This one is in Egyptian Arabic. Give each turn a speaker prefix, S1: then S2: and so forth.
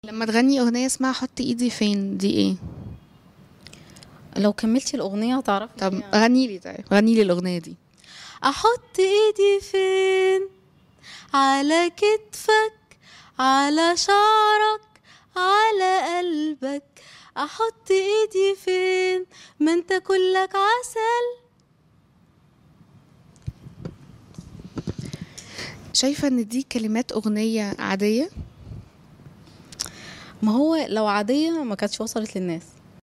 S1: لما تغني اغنيه اسمها حط ايدي فين دي ايه
S2: لو كملتي الأغنية هتعرفي
S1: طب
S2: هي-
S1: غني لي طيب غني لي الاغنيه دي
S2: أحط إيدي فين على كتفك على شعرك على قلبك أحط إيدي فين ما أنت كلك عسل
S1: شايفه ان دي كلمات اغنيه عاديه
S2: ما هو لو عادية ما كانتش وصلت للناس